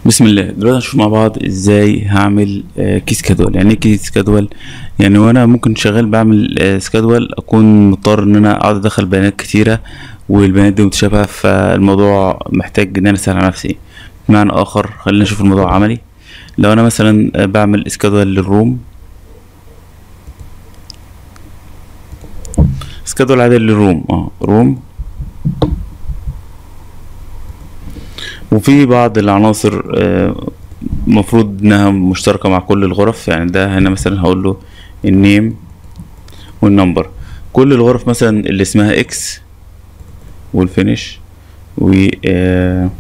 بسم الله دلوقتي هنشوف مع بعض ازاي هعمل آه، كيس جدول يعني ايه كيس جدول يعني وانا ممكن شغال بعمل آه، سكادول اكون مضطر ان انا اقعد ادخل بيانات كتيره والبيانات دي متشابهه فالموضوع محتاج ان انا اسهل على نفسي بمعنى اخر خلينا نشوف الموضوع عملي لو انا مثلا آه، بعمل سكادول للروم سكادول عادي للروم اه روم وفي بعض العناصر آه، المفروض انها مشتركة مع كل الغرف يعني ده هنا مثلا هقول له النيم والنمبر كل الغرف مثلا اللي اسمها اكس والفينش و آه،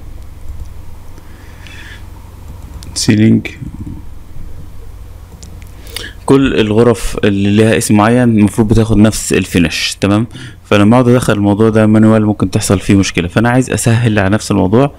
سيلينج كل الغرف اللي ليها اسم معين المفروض بتاخد نفس الفينش تمام فلما اقعد ادخل الموضوع ده مانوال ممكن تحصل فيه مشكله فانا عايز اسهل على نفس الموضوع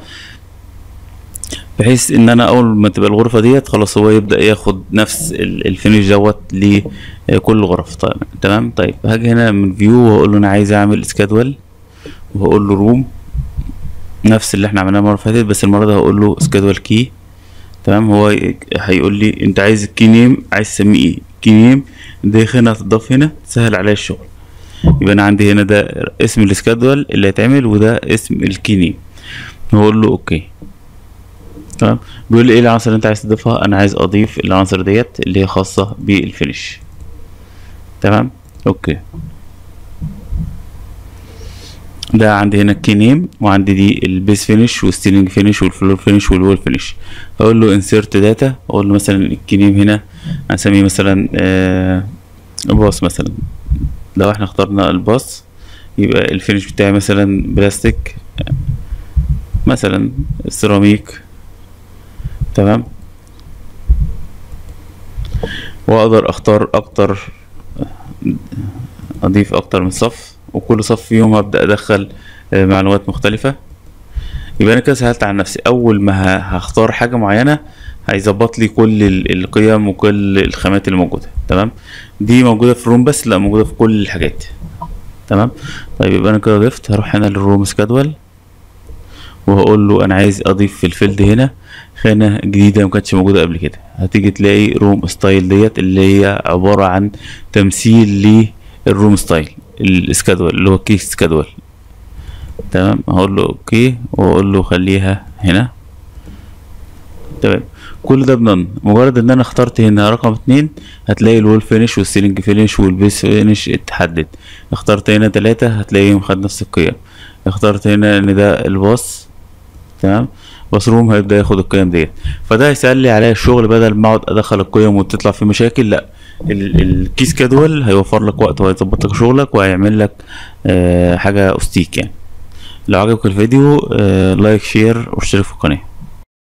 بحيث ان انا اول ما تبقى الغرفه ديت خلاص هو يبدا ياخد نفس ال- الفينش دوت لكل الغرف طيب تمام طيب هاجي هنا من فيو واقول له انا عايز اعمل سكادول وهقول له روم نفس اللي احنا عملناه المره اللي فاتت بس المره دي هقول له سكادول كي تمام هو ي- هيقول لي انت عايز الكي نيم عايز تسميه ايه كي نيم ده هنا هتضاف هنا تسهل عليا الشغل يبقى انا عندي هنا ده اسم السكادول اللي هيتعمل وده اسم الكي نيم هقول له اوكي تمام بيقول لي ايه العناصر اللي انت عايز تضيفها انا عايز اضيف العناصر ديت اللي هي خاصة بالفينش تمام اوكي ده عندي هنا الكي نيم وعندي دي البيس فينش والستيلينج فينش والفلور فينش والوول فينش اقول له انسيرت داتا اقول له مثلا الكي نيم هنا هسميه مثلا آه باص مثلا لو احنا اخترنا الباص يبقى الفينش بتاعي مثلا بلاستيك مثلا سيراميك تمام واقدر اختار اكتر اضيف اكتر من صف وكل صف فيهم هبدا ادخل آه، معلومات مختلفه يبقى انا كده سهلت على نفسي اول ما ه- هختار حاجه معينه هيظبط لي كل ال- القيم وكل الخامات اللي موجوده تمام دي موجوده في الروم بس لا موجوده في كل الحاجات تمام طيب يبقى انا كده ضفت هروح هنا للروم سكادول وهقول له انا عايز اضيف في الفيلد هنا خانة جديدة ما كانتش موجودة قبل كده هتيجي تلاقي روم ستايل ديت اللي هي عبارة عن تمثيل للروم ستايل السكادول اللي هو كيس سكادول تمام هقول له اوكي واقول له خليها هنا تمام كل ده بنن مجرد ان انا اخترت هنا رقم اتنين هتلاقي الوول فينش والسيلينج فينش والبيس فينش اتحدد اخترت هنا تلاتة هتلاقيهم خد نفس القيم اخترت هنا ان ده الباص تمام باص روم هيبدا ياخد القيم ديت فده هيسهل لي عليا الشغل بدل ما اقعد ادخل القيم وتطلع في مشاكل لا ال- الكيس جدول هيوفر لك وقت وهيظبط لك شغلك وهيعمل لك آه حاجه استيك يعني لو عجبك الفيديو آه لايك شير واشترك في القناه